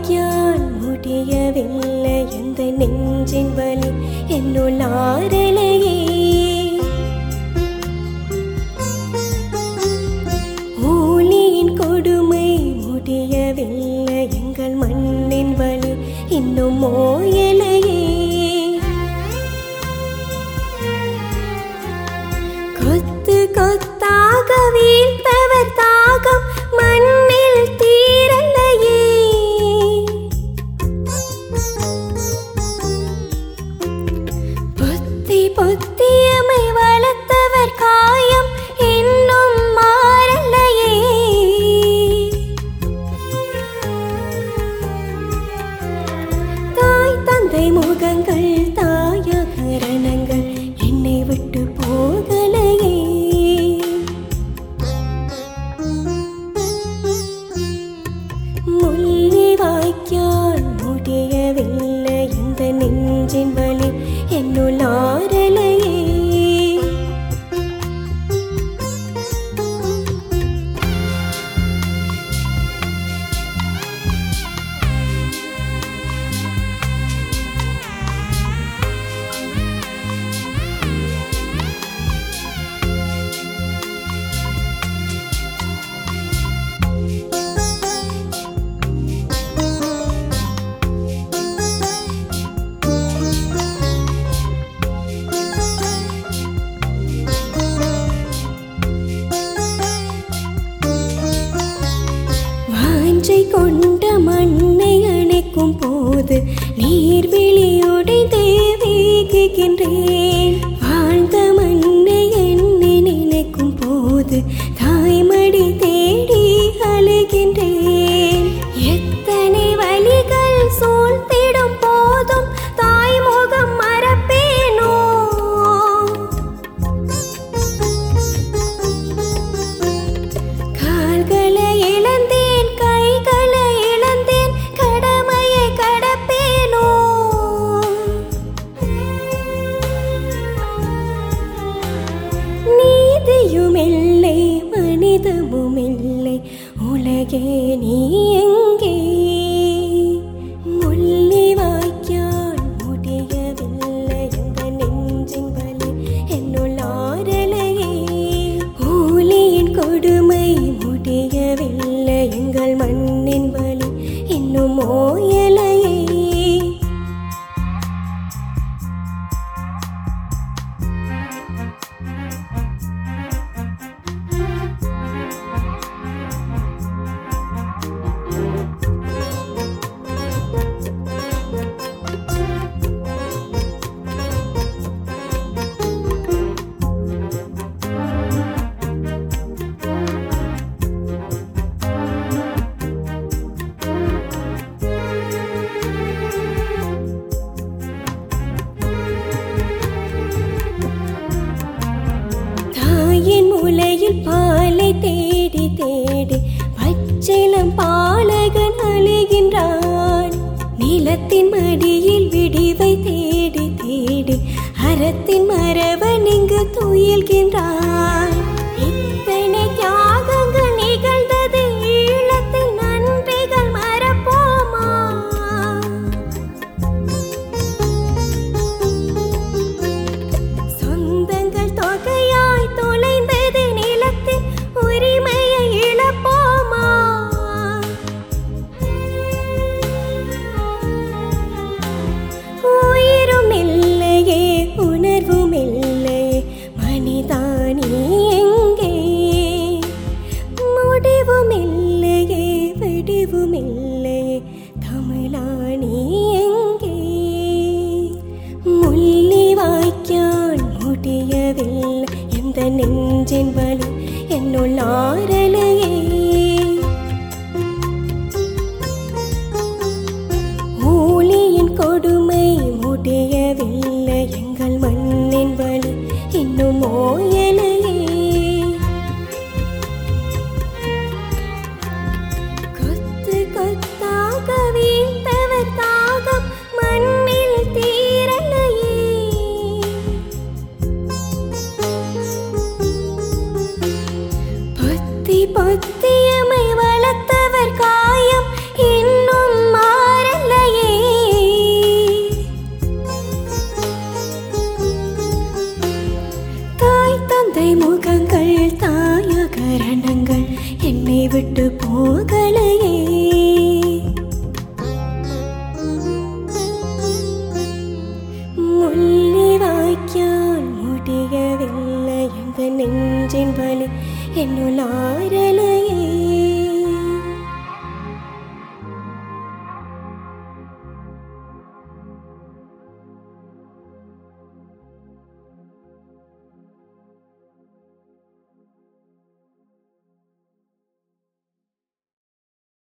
வாய்க்கால் முடியவில்லை எந்த நெஞ்சின் வலி என்னுள் ஆறலையே ஊழியின் கொடுமை முடியவில்லை எங்கள் மண்ணின் வலி இன்னும் மோயலையே கொத்து கொத்தாக வீழ்த்தவர் தாகம் மண்ணில் தீரலையே பொத்தி பொத்தியமை வளர்த்தவர் காயம் இன்னும் மாறலையே தாய் தந்தை முகங்கள் தாயகரணங்கள் என்னை விட்டு போகலையே முள்ளி வாய்க்கால் முடியவில்லை இந்த நெஞ்சின் வலி என்னுள் ஆறலையே வாஞ்சை கொண்ட மண்ணை அணைக்கும் போது நீர்விழியோடை தேவேகின்றேன் வாழ்ந்த மண்ணை எண்ணி நினைக்கும் போது தாய்மடி தேடி அழுகின்றேன் எத்தனை வழிகள் சூழ்த்திடும் போதும் தாய்முகம் மறப்பேனோ கால்களை இழந்தேன் கைகளை இழந்தேன் கடமையை கடப்பேனோ நீதியும் இல்லை மனிதமும் இல்லை உலகே நீ எங்கே முள்ளி வாய்க்கால் முடியவில்லை இந்த நெஞ்சின் வலி என்னுள் ஆறலையே ஊழியின் கொடுமை முடியவில்லை எங்கள் மண்ணின் வலி இன்னும் ஓயலையே தாயின் முலையில் பாலை தேடி தேடி பச்சிலம் பாலகன் அழுகின்றான் நிலத்தின் மடியில் விடிவை தேடி தேடி அறத்தின் மரபன் இங்கு துயில்கின்றான் இத்தனை தியாகங்கள் நிகழ்ந்தது ஈழத்தின் நன்றிகள் மறப்போமா சொந்தங்கள் தொகையாய் தொலைந்தது நிலத்தின் உரிமையை இழப்போமா உயிரும் இல்லையே உணர்வும் இல்லையே மனிதானி எங்கே முடிவும் இல்லையே விடிவும் இல்லையே தமிழானி எங்கே முள்ளி வாய்க்கால் முடியவில்லை எந்த நெஞ்சின் வலி என்னுள் ஆறலையே ஊழியின் கொடுமை முடியவில்லை எங்கள் மண்ணின் வலி இன்னும் ஓயலையே கொத்து கொத்தாக வீழ்த்தவர் தாகம் மண்ணில் தீரலையே பொத்தி பொத்தியமை வளர்த்தவர் காயம் இன்னும் மா தேவை முகங்கள் தாயகரணங்கள் என்னை விட்டு போகலையே முள்ளி வாய்க்கால் முடியவில்லை எந்த நெஞ்சின் வலி என்னுள் ஆறலையே